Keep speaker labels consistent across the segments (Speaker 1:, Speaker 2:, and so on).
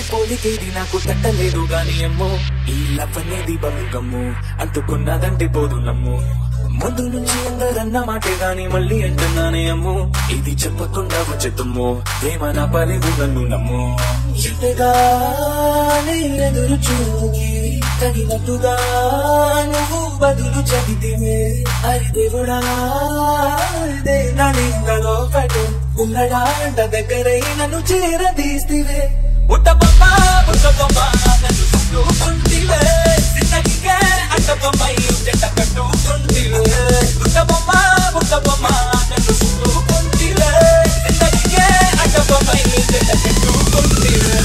Speaker 1: పోలికేది నాకు తట్టలేదు గాని అమ్మో ఈ లవ్ అనేది బలుగమ్ము అంటుకున్నదంటే పోదు నమ్ము ముందు నుంచి అందరన్న మాటే గాని మళ్ళీ అంటున్నానే అమ్ము ఇది చెప్పకుండా వచ్చేతుమ్ము ప్రేమ నా పలివు నన్ను నమ్ము ఎదురుగానే ఎదురు చూగి తగినట్టుగా నువ్వు బదులు చదివితే అరి దేవుడా ఇదే నా నిందలో పడు ఉన్నడా అంట దగ్గరై నన్ను చేరదీస్తివే ఉట్ట బొమ్మ బుట్ట బొమ్మ నన్ను చుట్టుకుంటివే జిందగీకే అట్ట బొమ్మ ఈ జంట కట్టుకుంటివే ఉట్ట బొమ్మ బుట్ట బొమ్మ నన్ను చుట్టుకుంటివే జిందగీకే అట్ట బొమ్మ ఈ జంట కట్టుకుంటివే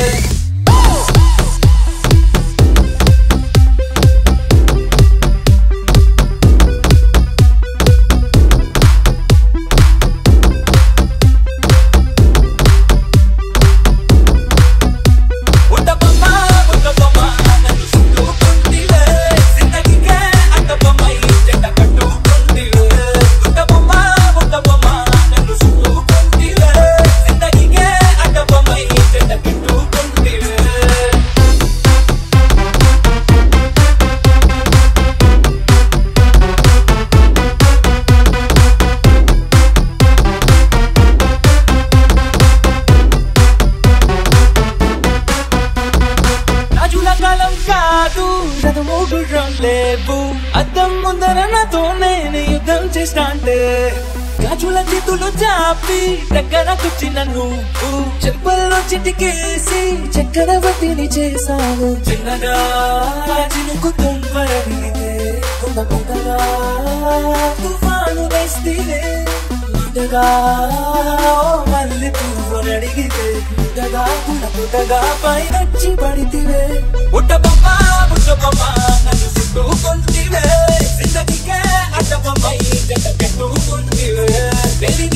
Speaker 1: ఉట్ట బొమ్మ బుట్ట బొమ్మ నన్ను చుట్టుకుంటివే జిందగీకే అట్ట బొమ్మ ఈ జంట కట్టుకుంటివే ఉట్ట బొమ్మ బుట్ట బొమ్మ నన్ను చుట్టుకుంటివే జిందగీకే అట్ట బొమ్మ ఈ జంట కట్టుకుంటివే రాజుల కాలం కాదు రథము గుర్రం లేవు అద్దం ముందర నాతో నేను యుద్ధం చేస్తా అంటే గాజుల చేతులు చాపి దగ్గర కూర్చిన నువ్వు చెప్పుల్లో చిటికేసి చక్రవర్తిని చేశావు చిన్నగా చినుకు తుంపరడిగితే కుంభ కుంభగా తుఫాను వేస్తే ముందుగా మళ్ళీ పువ్వుని అడిగితే ముందుగా పుట్టగా పైనొచ్చి పడితివే పుట్ట బొమ్మ పుట్ట బొమ్మ నన్ను చుట్టుకుంటివే జిందగీకే అడ్డ బొమ్మ ఈ జంట కట్టుకుంటివే బేబీ